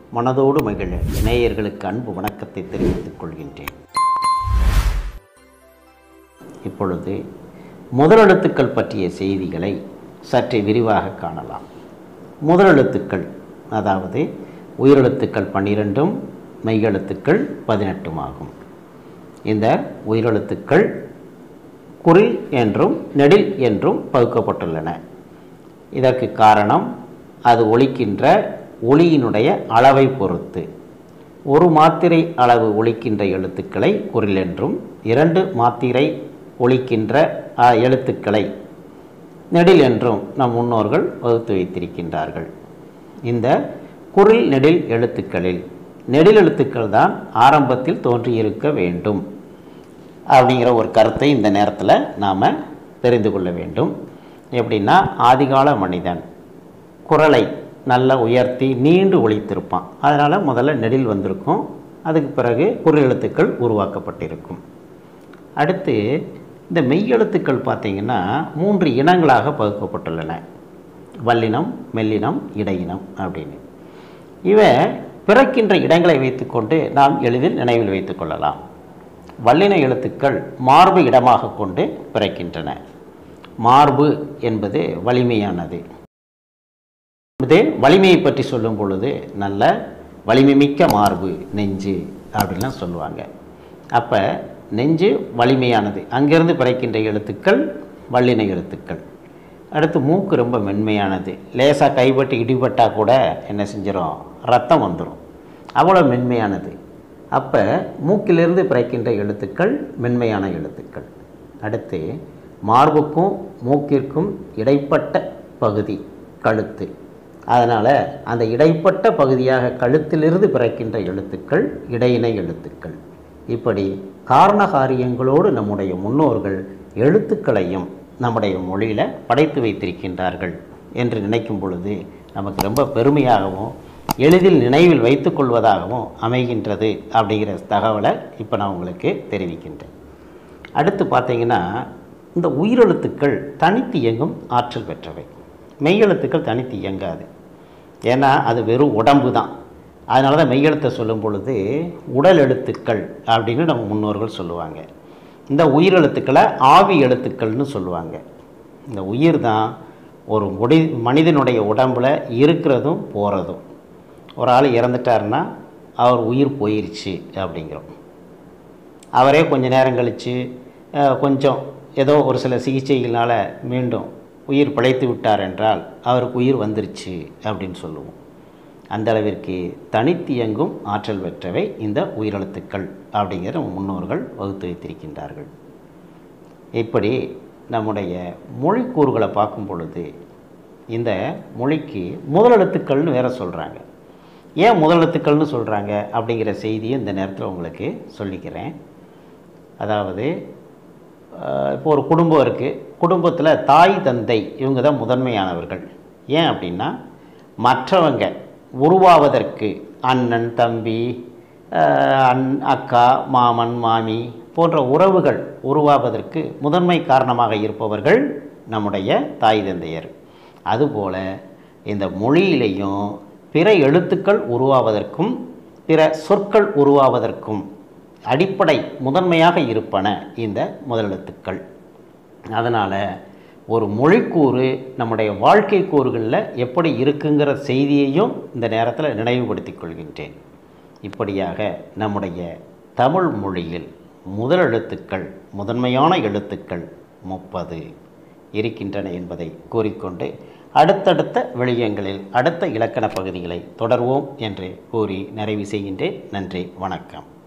மனதோடு மகிழ நேயர்களுக்கு அன்பு வணக்கத்தை தெரிவித்துக் கொள்கின்றேன் இப்பொழுது முதலெழுத்துக்கள் பற்றிய செய்திகளை சற்றே விரிவாக காணலாம் முதலெழுத்துக்கள் அதாவது உயிரெழுத்துக்கள் பன்னிரெண்டும் மெய்யெழுத்துக்கள் பதினெட்டும் ஆகும் இந்த உயிரெழுத்துக்கள் குறில் என்றும் நெடில் என்றும் பகுக்கப்பட்டுள்ளன இதற்கு காரணம் அது ஒலிக்கின்ற ஒளியினுடைய அளவை பொறுத்து ஒரு மாத்திரை அளவு ஒலிக்கின்ற எழுத்துக்களை குறில் என்றும் இரண்டு மாத்திரை ஒலிக்கின்ற அ, எழுத்துக்களை நெடில் என்றும் நம் முன்னோர்கள் வகுத்து வைத்திருக்கின்றார்கள் இந்த குரில் நெடில் எழுத்துக்களில் நெடில் எழுத்துக்கள் தான் ஆரம்பத்தில் தோன்றியிருக்க வேண்டும் அப்படிங்கிற ஒரு கருத்தை இந்த நேரத்தில் நாம் தெரிந்து கொள்ள வேண்டும் எப்படின்னா ஆதிகால மனிதன் குரலை நல்லா உயர்த்தி நீண்டு ஒலித்திருப்பான் அதனால் முதல்ல நெடில் வந்திருக்கும் அதுக்கு பிறகு குரல் எழுத்துக்கள் உருவாக்கப்பட்டிருக்கும் அடுத்து இந்த மெய்யெழுத்துக்கள் பார்த்தீங்கன்னா மூன்று இனங்களாக பகுக்கப்பட்டுள்ளன வல்லினம் மெல்லினம் இடையினம் அப்படின்னு இவை பிறக்கின்ற இடங்களை வைத்துக்கொண்டு நாம் எளிதில் நினைவில் வைத்துக் கொள்ளலாம் வல்லின எழுத்துக்கள் மார்பு இடமாக கொண்டு பிறக்கின்றன மார்பு என்பது வலிமையானது இது வலிமையை பற்றி சொல்லும் பொழுது நல்ல வலிமை மிக்க மார்பு நெஞ்சு அப்படின்லாம் சொல்லுவாங்க அப்போ நெஞ்சு வலிமையானது அங்கிருந்து பிறக்கின்ற எழுத்துக்கள் வல்லின எழுத்துக்கள் அடுத்து மூக்கு ரொம்ப மென்மையானது லேசாக கைப்பட்டு இடிபட்டா கூட என்ன செஞ்சிடும் ரத்தம் வந்துடும் அவ்வளோ மென்மையானது அப்போ மூக்கிலிருந்து பிறக்கின்ற எழுத்துக்கள் மென்மையான எழுத்துக்கள் அடுத்து மார்புக்கும் மூக்கிற்கும் இடைப்பட்ட பகுதி கழுத்து அதனால் அந்த இடைப்பட்ட பகுதியாக கழுத்திலிருந்து பிறக்கின்ற எழுத்துக்கள் இடையினை எழுத்துக்கள் இப்படி காரண காரியங்களோடு நம்முடைய முன்னோர்கள் எழுத்துக்களையும் நம்முடைய மொழியில் படைத்து வைத்திருக்கின்றார்கள் என்று நினைக்கும் பொழுது நமக்கு ரொம்ப பெருமையாகவும் எளிதில் நினைவில் வைத்துக்கொள்வதாகவும் அமைகின்றது அப்படிங்கிற தகவலை இப்போ நான் உங்களுக்கு தெரிவிக்கின்றேன் அடுத்து பார்த்தீங்கன்னா இந்த உயிரெழுத்துக்கள் தனித்து இயங்கும் ஆற்றல் பெற்றவை மெய்யெழுத்துக்கள் தனித்து இயங்காது ஏன்னா அது வெறும் உடம்பு தான் அதனால தான் மெய்யெழுத்தை சொல்லும் பொழுது உடல் எழுத்துக்கள் அப்படின்னு நம்ம முன்னோர்கள் சொல்லுவாங்க இந்த உயிரெழுத்துக்களை ஆவி எழுத்துக்கள்னு சொல்லுவாங்க இந்த உயிர் தான் ஒரு முடி மனிதனுடைய உடம்புல இருக்கிறதும் போகிறதும் ஒரு ஆள் இறந்துட்டாருன்னா அவர் உயிர் போயிருச்சு அப்படிங்கிறோம் அவரே கொஞ்ச நேரம் கழித்து கொஞ்சம் ஏதோ ஒரு சில சிகிச்சைகளால் மீண்டும் உயிர் பிழைத்து விட்டார் என்றால் அவருக்கு உயிர் வந்துருச்சு அப்படின்னு சொல்லுவோம் அந்த அளவிற்கு தனித்து இயங்கும் ஆற்றல் பெற்றவை இந்த உயிரெழுத்துக்கள் அப்படிங்கிற நம்ம முன்னோர்கள் வகுத்து வைத்திருக்கின்றார்கள் இப்படி நம்முடைய மொழிக்கூறுகளை பார்க்கும் பொழுது இந்த மொழிக்கு முதலெழுத்துக்கள்னு வேற சொல்கிறாங்க ஏன் முதலெழுத்துக்கள்னு சொல்கிறாங்க அப்படிங்கிற செய்தியை இந்த நேரத்தில் உங்களுக்கு சொல்லிக்கிறேன் அதாவது அஹ், இப்போ ஒரு குடும்பம் இருக்குது குடும்பத்தில் தாய் தந்தை இவங்க தான் முதன்மையானவர்கள் ஏன் அப்படின்னா மற்றவங்க உருவாவதற்கு அண்ணன் தம்பி அஹ், அண் அக்கா மாமன் மாமி போன்ற உறவுகள் உருவாவதற்கு முதன்மை காரணமாக இருப்பவர்கள் நம்முடைய தாய் தந்தையர் அதுபோல் இந்த மொழியிலையும் பிற எழுத்துக்கள் உருவாவதற்கும் பிற சொற்கள் உருவாவதற்கும் அடிப்படை முதன்மையாக இருப்பன இந்த முதலெழுத்துக்கள் அதனால் ஒரு மொழிக்கூறு நம்முடைய வாழ்க்கை கூறுகளில் எப்படி இருக்குங்கிற செய்தியையும் இந்த நேரத்தில் நினைவுபடுத்திக் கொள்கின்றேன் இப்படியாக நம்முடைய தமிழ் மொழியில் முதல் எழுத்துக்கள் முதன்மையான எழுத்துக்கள் முப்பது இருக்கின்றன என்பதை கூறிக்கொண்டு அடுத்தடுத்த வெளியங்களில் அடுத்த இலக்கண பகுதிகளை தொடர்வோம் என்று கூறி நிறைவு செய்கின்றேன் நன்றி வணக்கம்